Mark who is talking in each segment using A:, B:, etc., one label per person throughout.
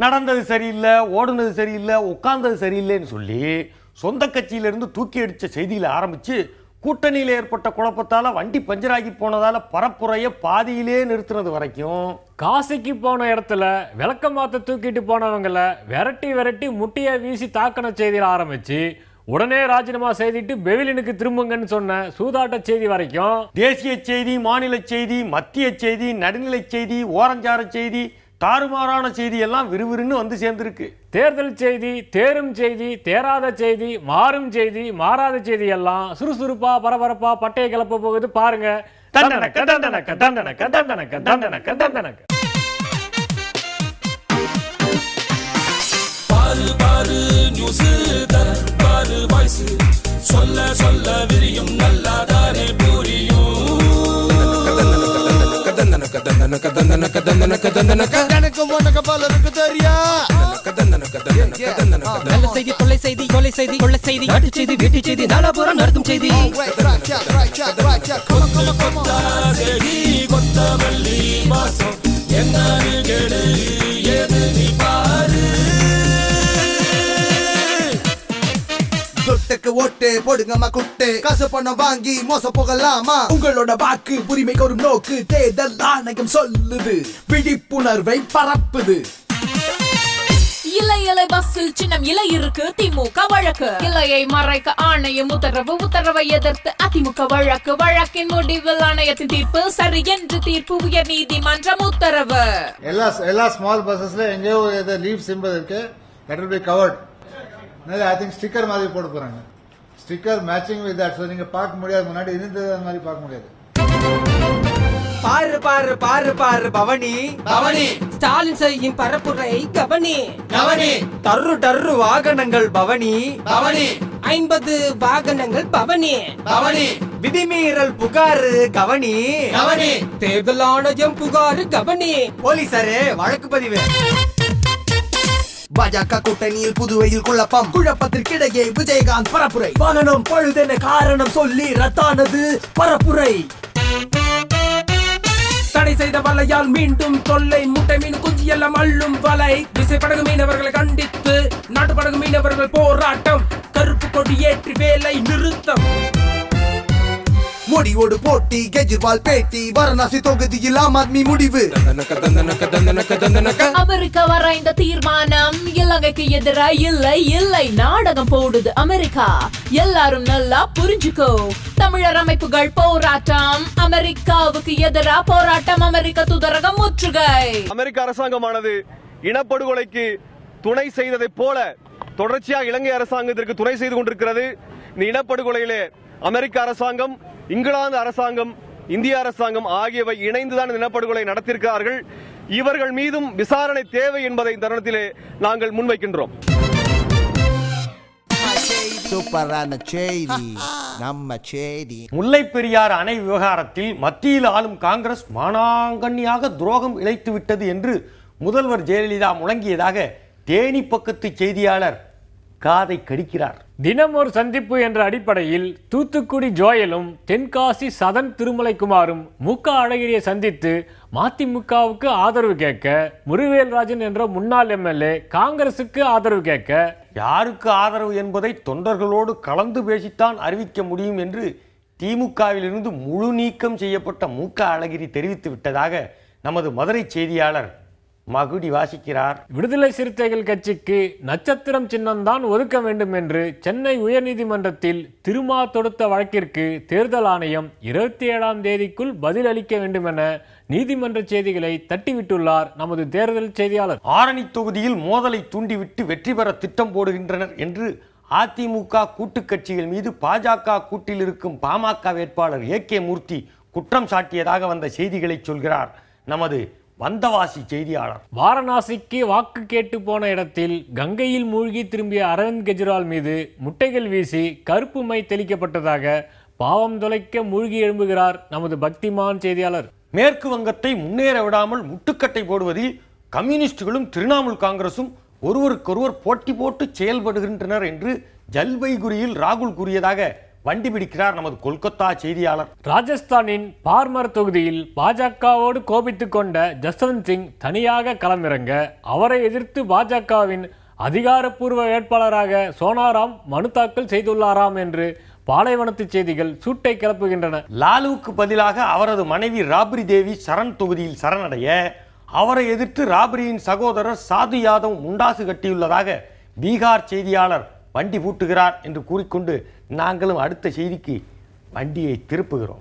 A: நடந்தது சரியில்லை ஓடுனது சரியில்லை உட்கார்ந்தது சரியில்லைன்னு சொல்லி சொந்த கட்சியிலிருந்து தூக்கி அடித்த செய்தியில் ஆரம்பித்து கூட்டணியில் ஏற்பட்ட குழப்பத்தால் வண்டி பஞ்சராகி போனதால் பரப்புரையை பாதியிலே நிறுத்துனது வரைக்கும்
B: காசிக்கு போன இடத்துல விளக்கமாத்த தூக்கிட்டு போனவங்கள விரட்டி விரட்டி முட்டியை வீசி தாக்கன செய்தியில் ஆரம்பிச்சு உடனே ராஜினாமா செய்திட்டு பெவிலினுக்கு திரும்புங்கன்னு சொன்ன சூதாட்ட செய்தி வரைக்கும்
A: தேசிய செய்தி மாநில செய்தி மத்திய செய்தி நடுநிலை செய்தி ஓரஞ்சார செய்தி தாறுமாறான செய்தி எல்லாம் விறுவிறுன்னு வந்து சேர்ந்திருக்கு
B: தேர்தல் செய்தி தேரும் செய்தி தேராத செய்தி மாறும் செய்தி மாறாத செய்தி எல்லாம் சுறுசுறுப்பா பரபரப்பா பட்டையை கிளப்ப போகுது பாருங்க தண்டனக்க தண்டனக்க தண்டனக்க தண்டனக்க தண்டனக்க தண்டனக்க
C: பாரு பாரு நியூஸ் பாரு வாய்ஸ் சொல்ல சொல்ல விரியும் நல்லாதானே புரியும்
D: எனக்கு உனக்கு பலருக்கு தெரியும்
E: நல்ல செய்தி தொல்லை செய்தி கொலை செய்தி கொள்ள செய்தி நாட்டு செய்தி வீட்டு செய்தி நாலாபுரம் நடத்தும் செய்தி
D: Right, right, yeah, right, yeah, right, yeah. Come on, come on, come on.
C: செடி கொத்தமல்லி வாசம் என்னன்னு கேடு ஏது நீ பாரு
D: துட்டுக்கு ஓட்டு போடுங்கம்மா குட்டு காசு பணம் வாங்கி மோச போகலாமா உங்களோட வாக்கு உரிமை கோரும் நோக்கு தேர்தல் ஆணையம் சொல்லுது விழிப்புணர்வை பரப்புது
F: இலை இலை பஸ்ஸில் சின்னம் இலை இருக்கு திமுக வழக்கு இலையை மறைக்க ஆணையம் உத்தரவு உத்தரவை எதிர்த்து அதிமுக வழக்கு வழக்கின் முடிவில் ஆணையத்தின் தீர்ப்பு சரி என்று தீர்ப்பு உயர் நீதிமன்றம் உத்தரவு
G: எல்லா எல்லா ஸ்மால் பஸ்ஸஸ்ல எங்கேயோ ஏதோ லீவ் சிம்பிள் இருக்கு that will be covered I think sticker மாதிரி போட்டு போறாங்க sticker matching with that so நீங்க பார்க்க முடியாது முன்னாடி இருந்தது அந்த மாதிரி பார்க்க முடியாது
E: பாரு பாரு பாரு பாரு பவனி
D: பவனி
E: ஸ்டாலின் செய்யும் பரப்புரை கவனி
D: கவனி
E: டர்ரு டர்ரு வாகனங்கள் பவனி
D: பவனி
E: ஐம்பது வாகனங்கள் பவனி
D: பவனி
E: விதிமீறல் புகாரு கவனி
D: கவனி
E: தேர்தல் ஆணையம் புகாரு கவனி
D: போலீசாரே வழக்கு பதிவு பாஜக கூட்டணியில் புதுவையில் குழப்பம் குழப்பத்திற்கிடையே விஜயகாந்த் பரப்புரை வாகனம் பழுதென காரணம் சொல்லி ரத்தானது பரப்புரை
E: தடை செய்த வலையால் மீண்டும் தொல்லை முட்டை மீன் குஞ்சு எல்லாம் அள்ளும் வலை விசைப்படகு மீனவர்களை கண்டித்து நாட்டுப்படகு மீனவர்கள் போராட்டம் கருப்பு கொடி ஏற்றி வேலை நிறுத்தம்
D: மோடியோடு போட்டி கெஜ்ரிவால் பேட்டி வாரணாசி தொகுதியில் ஆம் ஆத்மி முடிவு
F: அமெரிக்கா வரைந்த தீர்மானம் இலங்கைக்கு எதிரா இல்லை இல்லை நாடகம் போடுது அமெரிக்கா எல்லாரும் நல்லா புரிஞ்சுக்கோ தமிழர் அமைப்புகள் போராட்டம் அமெரிக்காவுக்கு எதிரா போராட்டம் அமெரிக்க தூதரகம் முற்றுகை
H: அமெரிக்க அரசாங்கமானது இனப்படுகொலைக்கு துணை செய்ததைப் போல தொடர்ச்சியாக இலங்கை அரசாங்கத்திற்கு துணை செய்து கொண்டிருக்கிறது இந்த இனப்படுகொலையிலே அமெரிக்க அரசாங்கம் இங்கிலாந்து அரசாங்கம் இந்திய அரசாங்கம் ஆகியவை இணைந்துதான் இந்த இனப்படுகொலை நடத்தியிருக்கிறார்கள் இவர்கள் மீதும் விசாரணை தேவை என்பதை இந்த தருணத்திலே நாங்கள் முன்வைக்கின்றோம்
D: சூப்பரான செய்தி நம்ம செய்தி
A: முல்லை பெரியாறு அணை விவகாரத்தில் மத்தியில் ஆளும் காங்கிரஸ் மானாங்கண்ணியாக துரோகம் இழைத்து விட்டது என்று முதல்வர் ஜெயலலிதா முழங்கியதாக தேனி பக்கத்து செய்தியாளர் காதை கடிக்கிறார்
B: தினம் ஒரு சந்திப்பு என்ற அடிப்படையில் தூத்துக்குடி ஜோயலும் தென்காசி சதன் திருமலைக்குமாரும் முக அழகிரியை சந்தித்து மதிமுகவுக்கு ஆதரவு கேட்க முருவேல்ராஜன் என்ற முன்னாள் எம்எல்ஏ காங்கிரசுக்கு ஆதரவு கேட்க
A: யாருக்கு ஆதரவு என்பதை தொண்டர்களோடு கலந்து பேசித்தான் அறிவிக்க முடியும் என்று திமுகவிலிருந்து முழு நீக்கம் செய்யப்பட்ட முக அழகிரி தெரிவித்து விட்டதாக நமது மதுரை செய்தியாளர் மகுடி வாசிக்கிறார்
B: விடுதலை சிறுத்தைகள் கட்சிக்கு நட்சத்திரம் சின்னம்தான் ஒதுக்க வேண்டும் என்று சென்னை உயர்நீதிமன்றத்தில் திருமா தொடுத்த வழக்கிற்கு தேர்தல் ஆணையம் இருபத்தி ஏழாம் தேதிக்குள் பதில் அளிக்க வேண்டும் என நீதிமன்ற செய்திகளை தட்டிவிட்டுள்ளார் நமது தேர்தல் செய்தியாளர்
A: ஆரணி தொகுதியில் மோதலை தூண்டிவிட்டு வெற்றி பெற திட்டம் போடுகின்றனர் என்று அதிமுக கூட்டுக் கட்சிகள் மீது பாஜக கூட்டில் இருக்கும் பாமக வேட்பாளர் ஏ கே மூர்த்தி குற்றம் சாட்டியதாக வந்த செய்திகளை சொல்கிறார் நமது வந்தவாசி செய்தியாளர்
B: வாரணாசிக்கு வாக்கு கேட்டு போன இடத்தில் கங்கையில் மூழ்கி திரும்பிய அரவிந்த் கெஜ்ரிவால் மீது முட்டைகள் வீசி கருப்பு மை தெளிக்கப்பட்டதாக பாவம் தொலைக்க மூழ்கி எழும்புகிறார் நமது பக்திமான் செய்தியாளர்
A: மேற்கு வங்கத்தை முன்னேற விடாமல் முட்டுக்கட்டை போடுவதில் கம்யூனிஸ்டுகளும் திரிணாமுல் காங்கிரசும் ஒருவருக்கொருவர் போட்டி போட்டு செயல்படுகின்றனர் என்று ஜல்பைகுரியில் ராகுல் கூறியதாக வண்டி பிடிக்கிறார் நமது கொல்கத்தா செய்தியாளர்
B: ராஜஸ்தானின் பார்மர் தொகுதியில் பாஜகவோடு கோபித்துக் கொண்ட ஜஸ்வந்த் சிங் தனியாக களமிறங்க அவரை எதிர்த்து பாஜகவின் அதிகாரப்பூர்வ வேட்பாளராக சோனாராம் மனு தாக்கல் செய்துள்ளாராம் என்று பாலைவனத்து செய்திகள் சூட்டை கிளப்புகின்றன
A: லாலுவுக்கு பதிலாக அவரது மனைவி ராப்ரி தேவி சரண் தொகுதியில் சரணடைய அவரை எதிர்த்து ராப்ரியின் சகோதரர் சாது யாதவ் முண்டாசு கட்டியுள்ளதாக பீகார் செய்தியாளர் வண்டி பூட்டுகிறார் என்று கூறிக்கொண்டு நாங்களும் அடுத்த செய்திக்கு வண்டியை திருப்புகிறோம்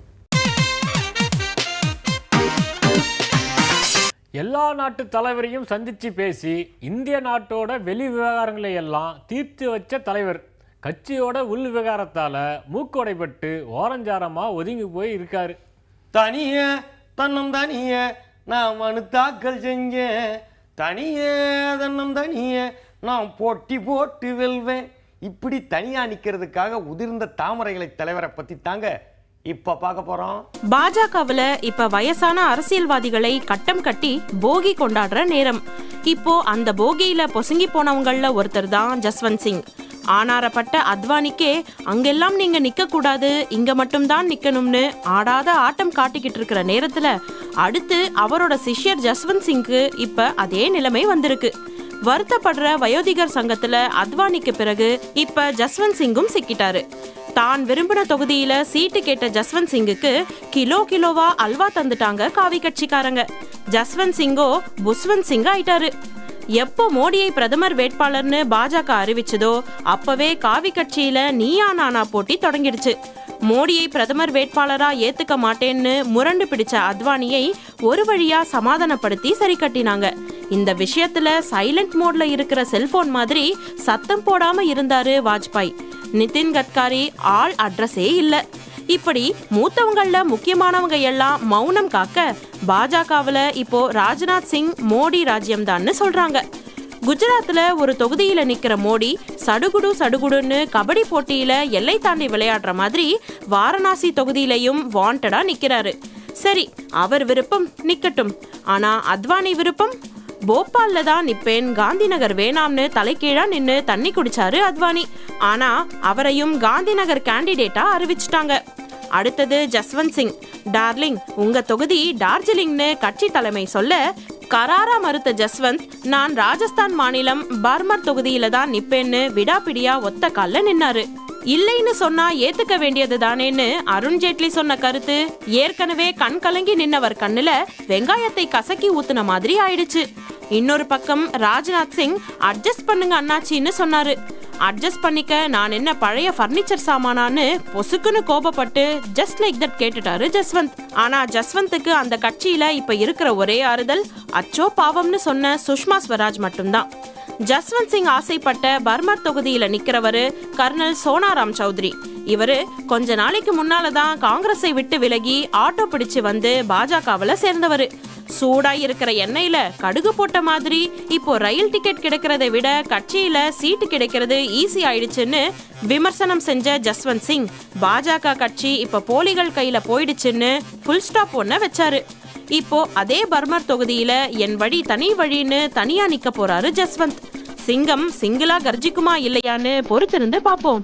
B: எல்லா நாட்டு தலைவரையும் சந்திச்சு பேசி இந்திய நாட்டோட வெளி விவகாரங்களை எல்லாம் தீர்த்து வச்ச தலைவர் கட்சியோட உள் விவகாரத்தால மூக்கொடைப்பட்டு ஓரஞ்சாரமா ஒதுங்கி போய் இருக்காரு
A: தனிய தன்னம் தனிய நான் மனு தாக்கல் செஞ்சேன் தனிய தன்னம் தனிய நான் போட்டி போட்டு வெல்வேன் இப்படி தனியா நிக்கிறதுக்காக உதிர்ந்த தாமரைகளை தலைவரை பத்தி தாங்க இப்ப பார்க்க போறோம்
I: பாஜகவுல இப்ப வயசான அரசியல்வாதிகளை கட்டம் கட்டி போகி கொண்டாடுற நேரம் இப்போ அந்த போகியில பொசுங்கி போனவங்கள ஒருத்தர் தான் ஜஸ்வந்த் சிங் ஆனாரப்பட்ட அத்வானிக்கே அங்கெல்லாம் நீங்க நிக்க கூடாது இங்க மட்டும்தான் நிக்கணும்னு ஆடாத ஆட்டம் காட்டிக்கிட்டு இருக்கிற நேரத்துல அடுத்து அவரோட சிஷ்யர் ஜஸ்வந்த் சிங்க்கு இப்ப அதே நிலைமை வந்திருக்கு வருத்தப்படுற வயோதிகர் சங்கத்துல அத்வானிக்கு பிறகு இப்ப ஜஸ்வந்த் சிங்கும் சிக்கிட்டாரு தான் விரும்பின தொகுதியில சீட்டு கேட்ட ஜஸ்வந்த் சிங்குக்கு கிலோ கிலோவா அல்வா தந்துட்டாங்க காவி கட்சிக்காரங்க ஜஸ்வந்த் சிங்கோ புஸ்வந்த் சிங் ஆயிட்டாரு எப்போ மோடியை பிரதமர் வேட்பாளர்னு பாஜக அறிவிச்சதோ அப்பவே காவி கட்சியில நீயா நானா போட்டி தொடங்கிடுச்சு மோடியை பிரதமர் வேட்பாளரா ஏத்துக்க மாட்டேன்னு முரண்டு பிடிச்ச அத்வானியை ஒரு வழியா சமாதானப்படுத்தி சரி கட்டினாங்க இந்த விஷயத்துல சைலண்ட் மோட்ல இருக்கிற செல்போன் மாதிரி சத்தம் போடாம இருந்தாரு வாஜ்பாய் நிதின் கட்காரி ஆள் அட்ரஸே இல்ல இப்படி மூத்தவங்கள முக்கியமானவங்க எல்லாம் மௌனம் காக்க பாஜகவுல இப்போ ராஜ்நாத் சிங் மோடி ராஜ்யம்தான்னு சொல்றாங்க குஜராத்ல ஒரு தொகுதியில நிக்கிற மோடி சடுகுடு சடுகுடுன்னு கபடி போட்டியில எல்லை தாண்டி விளையாடுற மாதிரி வாரணாசி தொகுதியிலையும் வாண்டடா நிக்கிறாரு சரி அவர் விருப்பம் நிக்கட்டும் ஆனா அத்வானி விருப்பம் போபால்ல தான் நிப்பேன் காந்தி நகர் வேணாம்னு தலைகீழா நின்னு தண்ணி குடிச்சாரு அத்வானி ஆனா அவரையும் காந்தி நகர் கேண்டிடேட்டா அறிவிச்சிட்டாங்க அடுத்தது ஜஸ்வந்த் சிங் டார்லிங் உங்க தொகுதி டார்ஜிலிங்னு கட்சி தலைமை சொல்ல கராரா மறுத்த ஜஸ்வந்த் நான் ராஜஸ்தான் மாநிலம் பர்மர் தொகுதியில தான் நிப்பேன்னு விடாப்பிடியா ஒத்த கால்ல நின்னாரு இல்லைன்னு சொன்னா ஏத்துக்க வேண்டியது தானேன்னு அருண்ஜேட்லி சொன்ன கருத்து ஏற்கனவே கண் கலங்கி நின்னவர் கண்ணுல வெங்காயத்தை கசக்கி ஊத்துன மாதிரி ஆயிடுச்சு இன்னொரு பக்கம் ராஜ்நாத் சிங் அட்ஜஸ்ட் பண்ணுங்க அண்ணாச்சின்னு சொன்னாரு அட்ஜஸ்ட் பண்ணிக்க நான் என்ன பழைய ஃபர்னிச்சர் சாமானான்னு பொசுக்குன்னு கோபப்பட்டு ஜஸ்ட் லைக் தட் கேட்டுட்டாரு ஜஸ்வந்த் ஆனா ஜஸ்வந்த்துக்கு அந்த கட்சியில இப்ப இருக்கிற ஒரே ஆறுதல் அச்சோ பாவம்னு சொன்ன சுஷ்மா ஸ்வராஜ் மட்டும்தான் ஜஸ்வந்த் சிங் ஆசைப்பட்ட பர்மர் தொகுதியில நிக்கிறவரு கர்னல் சோனாராம் சௌத்ரி இவரு கொஞ்ச நாளைக்கு முன்னால தான் காங்கிரஸை விட்டு விலகி ஆட்டோ பிடிச்சு வந்து பாஜகவுல சேர்ந்தவரு சூடாய் இருக்கிற எண்ணெயில கடுகு போட்ட மாதிரி இப்போ ரயில் டிக்கெட் கிடைக்கிறதை விட கட்சியில சீட்டு கிடைக்கிறது ஈஸி ஆயிடுச்சுன்னு விமர்சனம் செஞ்ச ஜஸ்வந்த் சிங் பாஜக கட்சி இப்ப போலிகள் கையில போயிடுச்சுன்னு ஃபுல் ஸ்டாப் ஒன்ன வச்சாரு இப்போ அதே பர்மர் தொகுதியில என் வழி தனி வழின்னு தனியா நிக்க போறாரு ஜஸ்வந்த் சிங்கம் சிங்கிளா கர்ஜிக்குமா இல்லையான்னு பொறுத்திருந்து பாப்போம்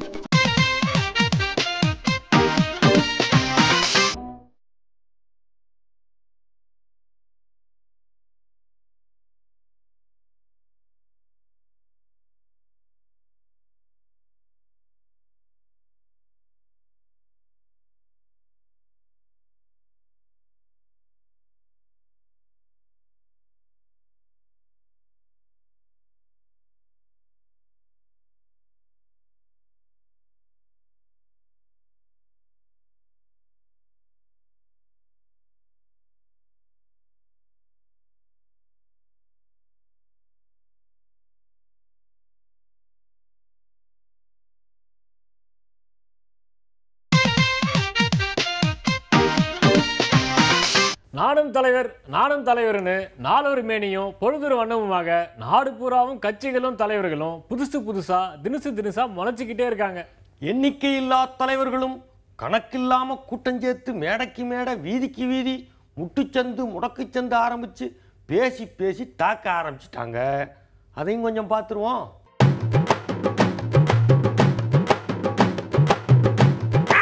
B: நானும் தலைவர் நானும் தலைவர்னு நாளொரு மேனியும் பொழுதொரு வண்ணமுமாக நாடு பூராவும் கட்சிகளும் தலைவர்களும் புதுசு புதுசா தினுசு தினுசா முளைச்சிக்கிட்டே இருக்காங்க
A: எண்ணிக்கையில்லா தலைவர்களும் கணக்கில்லாம கூட்டம் சேர்த்து மேடைக்கு மேடை வீதிக்கு வீதி முட்டுச்சந்து முடக்குச்சந்து ஆரம்பிச்சு பேசி பேசி தாக்க ஆரம்பிச்சிட்டாங்க அதையும் கொஞ்சம் பார்த்துருவோம்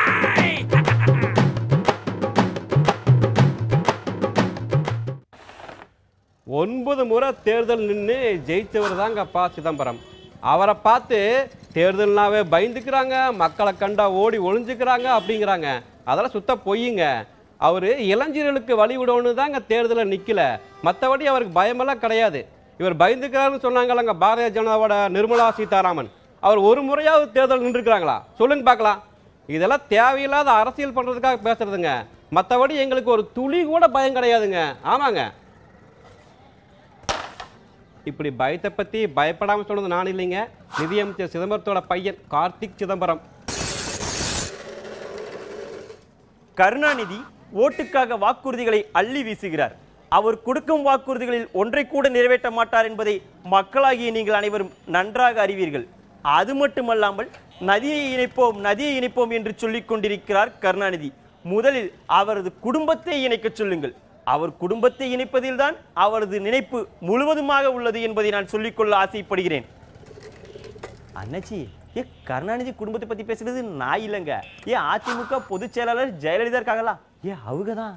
J: ஒன்பது முறை தேர்தல் நின்று ஜெயிச்சவர் தாங்க ப சிதம்பரம் அவரை பார்த்து தேர்தல்னாவே பயந்துக்கிறாங்க மக்களை கண்டா ஓடி ஒளிஞ்சுக்கிறாங்க அப்படிங்கிறாங்க அதெல்லாம் சுத்த பொய்யுங்க அவர் இளைஞர்களுக்கு வழி விடணும்னு தாங்க தேர்தலில் நிற்கல மற்றபடி அவருக்கு பயமெல்லாம் கிடையாது இவர் பயந்துக்கிறாருன்னு சொன்னாங்கல்லங்க பாரதிய ஜனதாவோட நிர்மலா சீதாராமன் அவர் ஒரு முறையாவது தேர்தல் நின்றுருக்கிறாங்களா சொல்லுங்க பார்க்கலாம் இதெல்லாம் தேவையில்லாத அரசியல் பண்ணுறதுக்காக பேசுறதுங்க மற்றபடி எங்களுக்கு ஒரு துளி கூட பயம் கிடையாதுங்க ஆமாங்க இப்படி பயத்தை பற்றி பயப்படாமல் சொன்னது நான் இல்லைங்க நிதியமைச்சர் சிதம்பரத்தோட பையன் கார்த்திக் சிதம்பரம்
K: கருணாநிதி ஓட்டுக்காக வாக்குறுதிகளை அள்ளி வீசுகிறார் அவர் கொடுக்கும் வாக்குறுதிகளில் ஒன்றை கூட நிறைவேற்ற மாட்டார் என்பதை மக்களாகிய நீங்கள் அனைவரும் நன்றாக அறிவீர்கள் அது மட்டுமல்லாமல் நதியை இணைப்போம் நதியை இணைப்போம் என்று சொல்லிக் கொண்டிருக்கிறார் கருணாநிதி முதலில் அவரது குடும்பத்தை இணைக்கச் சொல்லுங்கள் அவர் குடும்பத்தை இணைப்பதில்தான் அவரது நினைப்பு முழுவதுமாக உள்ளது என்பதை நான் சொல்லிக்கொள்ள ஆசைப்படுகிறேன் அண்ணாச்சி ஏ கருணாநிதி குடும்பத்தை பத்தி பேசுறது நான் இல்லைங்க ஏன் அதிமுக பொதுச் செயலாளர் ஜெயலலிதா இருக்காங்களா ஏ அவங்க தான்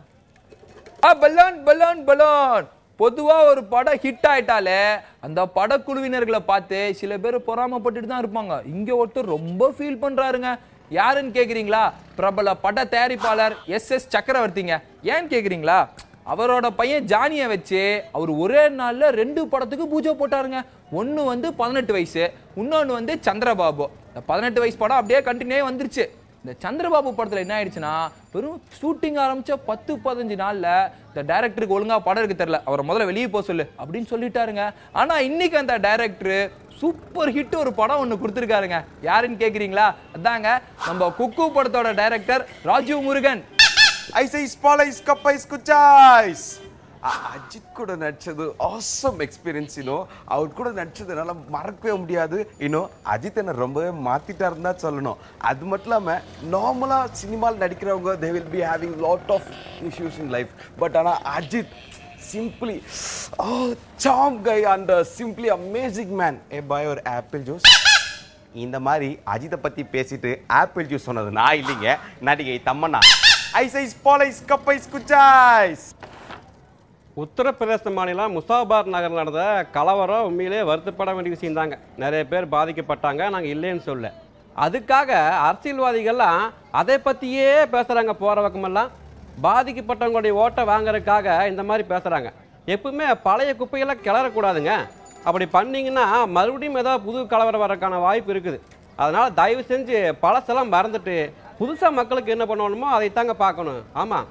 L: பலூன் பலூன் பலூன் பொதுவா ஒரு படம் ஹிட் ஆயிட்டாலே அந்த படக்குழுவினர்களை பார்த்து சில பேர் பொறாமப்பட்டுட்டு தான் இருப்பாங்க இங்க ஒருத்தர் ரொம்ப ஃபீல் பண்றாருங்க யாருன்னு கேக்குறீங்களா பிரபல பட தயாரிப்பாளர் எஸ் எஸ் சக்கரவர்த்திங்க ஏன்னு கேக்குறீங்களா அவரோட பையன் ஜானியை வச்சு அவர் ஒரே நாள்ல ரெண்டு படத்துக்கு பூஜை போட்டாருங்க ஒன்னு வந்து பதினெட்டு வயசு இன்னொன்னு வந்து சந்திரபாபு இந்த பதினெட்டு வயசு படம் அப்படியே கண்டினியூ வந்துருச்சு இந்த சந்திரபாபு படத்துல என்ன ஆயிடுச்சுன்னா வெறும் ஷூட்டிங் ஆரம்பிச்ச பத்து பதினஞ்சு நாள்ல இந்த டைரக்டருக்கு ஒழுங்கா படம் எடுக்க தெரியல அவரை முதல்ல வெளியே போக சொல்லு அப்படின்னு சொல்லிட்டாருங்க ஆனா இன்னைக்கு அந்த டைரக்டர் சூப்பர் ஹிட் ஒரு படம் ஒன்று கொடுத்துருக்காருங்க யாருன்னு கேக்குறீங்களா அதாங்க நம்ம குக்கு படத்தோட டைரக்டர் ராஜீவ் முருகன்
M: ஐசைஸ் பாலைஸ் கப்பைஸ் குச்சாய்ஸ் அஜித் கூட நடிச்சது ஆசம் எக்ஸ்பீரியன்ஸ் இன்னும் அவர் கூட நடிச்சதுனால மறக்கவே முடியாது இன்னும் அஜித் என்ன ரொம்பவே மாத்திட்டாருன்னு தான் சொல்லணும் அது மட்டும் இல்லாமல் நார்மலாக சினிமாவில் நடிக்கிறவங்க they will be having lot of issues in life but ஆனால் Ajith simply some guy and simply amazing man a boy ஒரு ஆப்பிள் ஜூஸ் இந்த மாதிரி அஜித்தை பற்றி பேசிட்டு ஆப்பிள் ஜூஸ் சொன்னது நான் இல்லைங்க நடிகை தம்மண்ணா ஐசைஸ் பாலைஸ் கப்பைஸ் குச்சாய்ஸ்
J: உத்தரப்பிரதேச மாநிலம் முசாபார் நகரில் நடந்த கலவரம் உண்மையிலே வருத்தப்பட வேண்டிய விஷயம் தாங்க நிறைய பேர் பாதிக்கப்பட்டாங்க நாங்கள் இல்லைன்னு சொல்ல அதுக்காக அரசியல்வாதிகள்லாம் அதை பற்றியே பேசுகிறாங்க போகிற பக்கமெல்லாம் பாதிக்கப்பட்டவங்களுடைய ஓட்டை வாங்குறதுக்காக இந்த மாதிரி பேசுகிறாங்க எப்பவுமே பழைய குப்பையெல்லாம் கிளறக்கூடாதுங்க அப்படி பண்ணீங்கன்னா மறுபடியும் ஏதாவது புது கலவரம் வரக்கான வாய்ப்பு இருக்குது அதனால் தயவு செஞ்சு பழசெல்லாம் மறந்துட்டு புதுசாக மக்களுக்கு என்ன பண்ணணுமோ அதை தாங்க பார்க்கணும் ஆமாம்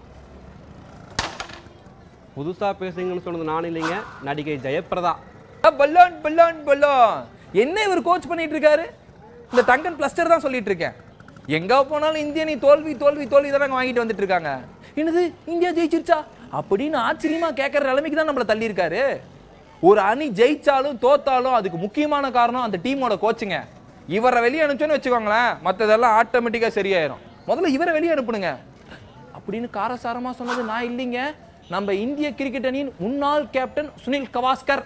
J: புதுசாக பேசுங்கன்னு சொன்னது நான் இல்லைங்க நடிகை ஜெயபிரதா
L: பலூன் பலூன் பலூன் என்ன இவர் கோச் பண்ணிட்டு இருக்காரு இந்த டங்கன் பிளஸ்டர் தான் சொல்லிட்டு இருக்கேன் எங்க போனாலும் இந்திய நீ தோல்வி தோல்வி தோல்வி தானே வாங்கிட்டு வந்துட்டு இருக்காங்க என்னது இந்தியா ஜெயிச்சிருச்சா அப்படின்னு ஆச்சரியமா கேட்கற நிலைமைக்கு தான் நம்மள தள்ளி இருக்காரு ஒரு அணி ஜெயிச்சாலும் தோத்தாலும் அதுக்கு முக்கியமான காரணம் அந்த டீமோட கோச்சுங்க இவரை வெளியே அனுப்பிச்சோன்னு வச்சுக்கோங்களேன் மற்றதெல்லாம் ஆட்டோமேட்டிக்காக சரியாயிரும் முதல்ல இவரை வெளியே அனுப்புனுங்க அப்படின்னு காரசாரமா சொன்னது நான் இல்லைங்க நம்ம இந்திய கிரிக்கெட் அணியின் முன்னாள் கேப்டன் சுனில் கவாஸ்கர்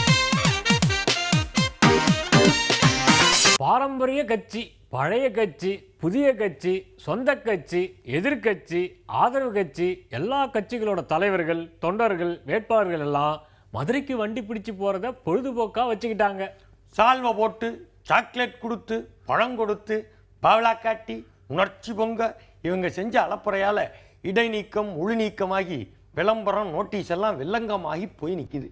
B: பாரம்பரிய கட்சி பழைய கட்சி புதிய கட்சி சொந்த கட்சி எதிர்க்கட்சி ஆதரவு கட்சி எல்லா கட்சிகளோட தலைவர்கள் தொண்டர்கள் வேட்பாளர்கள் எல்லாம் மதுரைக்கு வண்டி பிடிச்சு போறத பொழுதுபோக்கா வச்சுக்கிட்டாங்க
A: சால்வை போட்டு சாக்லேட் கொடுத்து பழம் கொடுத்து பாவலா காட்டி உணர்ச்சி பொங்க இவங்க செஞ்ச அலப்புறையால இடைநீக்கம் உள் நீக்கமாகி விளம்பரம் நோட்டீஸ் எல்லாம் வில்லங்கமாகி போய் நிக்குது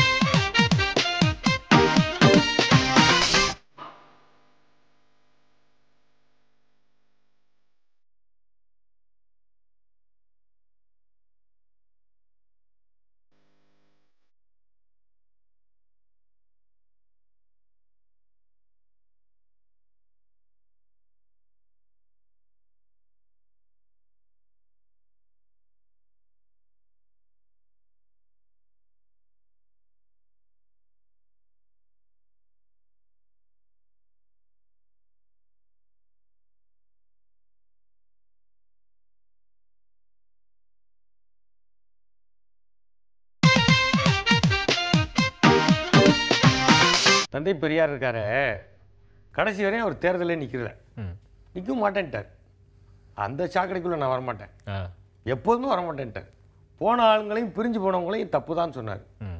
A: தந்தை பெரியார் இருக்காரு கடைசி வரையும் அவர் தேர்தலே நிற்கிறத நிற்க மாட்டேன்ட்டார் அந்த சாக்கடைக்குள்ளே நான் வரமாட்டேன் எப்போதுமே வரமாட்டேன்ட்டார் போன ஆளுங்களையும் பிரிஞ்சு போனவங்களையும் தப்பு தான் சொன்னார்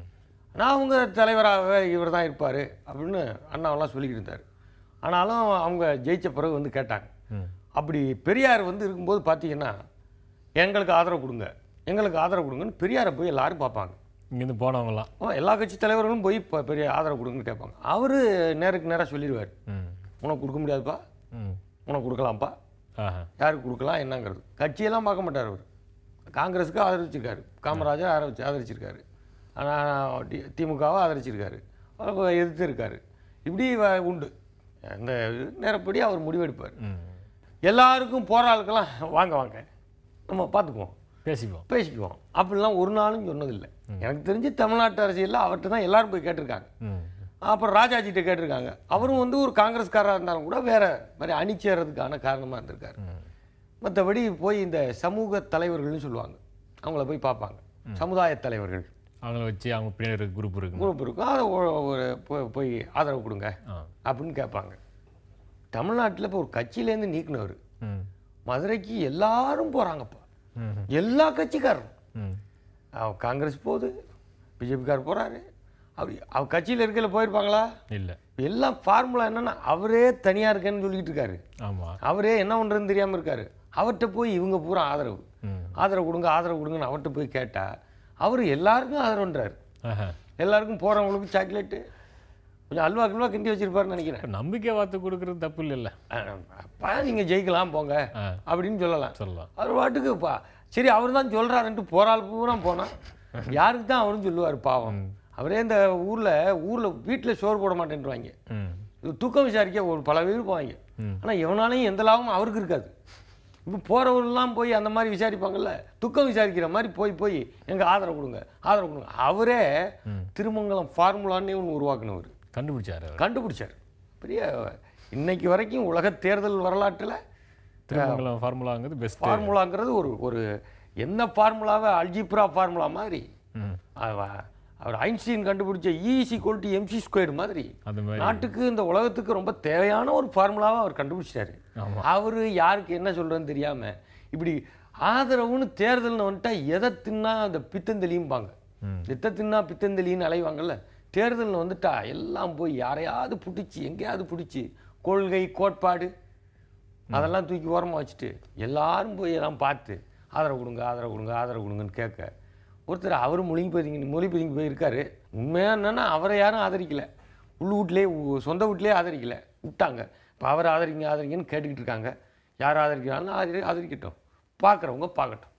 A: நான் அவங்க தலைவராக இவர் தான் இருப்பார் அப்படின்னு அண்ணாவெல்லாம் சொல்லிக்கிட்டு இருந்தார் ஆனாலும் அவங்க ஜெயிச்ச பிறகு வந்து கேட்டாங்க அப்படி பெரியார் வந்து இருக்கும்போது பார்த்தீங்கன்னா எங்களுக்கு ஆதரவு கொடுங்க எங்களுக்கு ஆதரவு கொடுங்கன்னு பெரியாரை போய் எல்லாரும் பார்ப்பாங்க
B: இங்கேருந்து போனவங்களாம்
A: ஆ, எல்லா கட்சி தலைவர்களும் போய் இப்போ பெரிய ஆதரவு கொடுங்கன்னு கேட்பாங்க அவர் நேருக்கு நேராக சொல்லிடுவார் உனக்கு கொடுக்க முடியாதுப்பா
B: ம்
A: உனக்கு கொடுக்கலாம்ப்பா
B: ஆஹா
A: யாருக்கு கொடுக்கலாம் என்னங்கிறது கட்சியெல்லாம் பார்க்க மாட்டார் அவர் காங்கிரஸுக்கு ஆதரிச்சிருக்காரு காமராஜர் ஆதரிச்சு ஆதரிச்சிருக்காரு ஆனால் திமுகவை ஆதரிச்சிருக்காரு அவர் எதிர்த்து இருக்காரு இப்படி வ- உண்டு அந்த நேரப்படி அவர் முடிவெடுப்பார் எல்லாருக்கும் போகிற ஆளுக்கெல்லாம் வாங்க வாங்க நம்ம பார்த்துக்குவோம்
B: பேசிப்போம்
A: பேசிக்குவோம் அப்படிலாம் ஒரு நாளும் சொன்னதில்லை எனக்கு தெரிஞ்சு தமிழ்நாட்டு அரசியலில் அவர்கிட்ட தான் எல்லாரும் போய் கேட்டிருக்காங்க
B: ம்
A: அப்புறம் ராஜாஜிட்ட கேட்டிருக்காங்க அவரும் வந்து ஒரு காங்கிரஸ்காரராக இருந்தாலும் கூட வேற மாதிரி அணி சேர்றதுக்கான காரணமாக இருந்திருக்காரு மற்றபடி போய் இந்த சமூக தலைவர்கள்னு சொல்லுவாங்க அவங்கள போய் பார்ப்பாங்க சமுதாய தலைவர்கள்
B: அவங்கள வச்சு அவங்க பின்னாடி குரூப் இருக்கு
A: குரூப் இருக்கும் அதை ஒ- ஒரு போய்- போய் ஆதரவு கொடுங்க அப்படின்னு கேட்பாங்க தமிழ்நாட்டில் இப்போ ஒரு கட்சியிலேருந்து நீக்கினவர்
B: ம்
A: மதுரைக்கு எல்லாரும் போகிறாங்கப்பா
B: ம்
A: எல்லா கட்சிக்காரரும்
B: ம்
A: அவ காங்கிரஸ் போகுது பிஜேபிக்கார் போகிறாரு அப்படி அவ கட்சியில் இருக்கல போயிருப்பாங்களா
B: இல்லை
A: எல்லாம் ஃபார்முலா என்னன்னா அவரே தனியாக இருக்கேன்னு சொல்லிட்டு இருக்காரு
B: ஆமாம்
A: அவரே என்ன பண்ணுறதுன்னு தெரியாமல் இருக்காரு அவர்கிட்ட போய் இவங்க பூரா ஆதரவு
B: ம்
A: ஆதரவு கொடுங்க ஆதரவு கொடுங்கன்னு அவர்கிட்ட போய் கேட்டால் அவர் எல்லாருக்கும் ஆதரவுன்றார்
B: ஆஹா
A: எல்லாருக்கும் போகிறவங்களுக்கு சாக்லேட்டு கொஞ்சம் அல்வா கில்வா கிண்டி வச்சிருப்பாருன்னு நினைக்கிறேன்
B: நம்பிக்கை வார்த்தை கொடுக்கறது தப்பு இல்லைல்ல
A: அப்பா நீங்கள் ஜெயிக்கலாம் போங்க
B: ஆ.
A: அப்படின்னு சொல்லலாம்
B: சொல்லலாம்
A: அவர் பாட்டுக்குப்பா சரி அவர் தான் சொல்கிறாருன்ட்டு போராள் பூரா போனால் யாருக்கு தான் அவரும் சொல்லுவார் பாவம் அவரே இந்த ஊரில் ஊரில் வீட்டில் சோறு போட மாட்டேன்றாங்க
B: ம்
A: இது தூக்கம் விசாரிக்க ஒரு பல பேர் போவாங்க
B: ம்.
A: ஆனால் எவனாலையும் எந்த லாபமும் அவருக்கு இருக்காது இப்போ போகிறவரெல்லாம் போய் அந்த மாதிரி விசாரிப்பாங்கல்ல துக்கம் விசாரிக்கிற மாதிரி போய் போய் எங்கள் ஆதரவு கொடுங்க ஆதரவு கொடுங்க அவரே திருமங்கலம் ஃபார்முலான்னே ஒன்று உருவாக்குனவர்
B: கண்டுபிடிச்சாரு அவர்.
A: கண்டுபிடிச்சார் பெரிய இன்னைக்கு வரைக்கும் உலக தேர்தல் வரலாற்றில்
B: திருமங்கலம் ஃபார்முலாங்கிறது பெஸ்ட்
A: ஃபார்முலாங்கிறது ஒரு ஒரு என்ன ஃபார்முலாவை அல்ஜிப்ரா ஃபார்முலா மாதிரி
B: ம்
A: அவ- அவர் ஐன்ஸ்டீன் கண்டுபிடிச்ச இசி கோல்டி எம்சி ஸ்கொயர் மாதிரி
B: அது மாதிரி
A: நாட்டுக்கு இந்த உலகத்துக்கு ரொம்ப தேவையான ஒரு ஃபார்முலாவை அவர் கண்டுபிடிச்சிட்டாரு
B: ஆமா.
A: அவர் யாருக்கு என்ன சொல்றதுன்னு தெரியாம இப்படி ஆதரவுன்னு தேர்தல்னு வந்துட்டா எதை தின்னா அந்த பித்தந்தெளியும்பாங்க
B: ம்.
A: எத்தை தின்னா பித்தந்தெளின்னு அலைவாங்கல்ல தேர்தல்னு வந்துட்டா எல்லாம் போய் யாரையாவது பிடிச்சி எங்கேயாவது பிடிச்சி கொள்கை கோட்பாடு அதெல்லாம் தூக்கி ஓரமாக வச்சுட்டு எல்லாரும் போய் எல்லாம் பார்த்து ஆதரவு கொடுங்க ஆதரவு கொடுங்க ஆதரவு கொடுங்கன்னு கேட்க ஒருத்தர் அவர் மொழி பதிங்க மொழி பதிங்க போயிருக்காரு உண்மையாக என்னன்னா அவரை யாரும் ஆதரிக்கல உள் வீட்லேயே உ- சொந்த வீட்லேயே ஆதரிக்கல விட்டாங்க இப்போ அவரை ஆதரிங்க ஆதரிங்கன்னு கேட்டுக்கிட்டு இருக்காங்க யார் ஆதரிக்கிறாலும் ஆதரி ஆதரிக்கட்டும் பார்க்குறவங்க பார்க்கட்டும்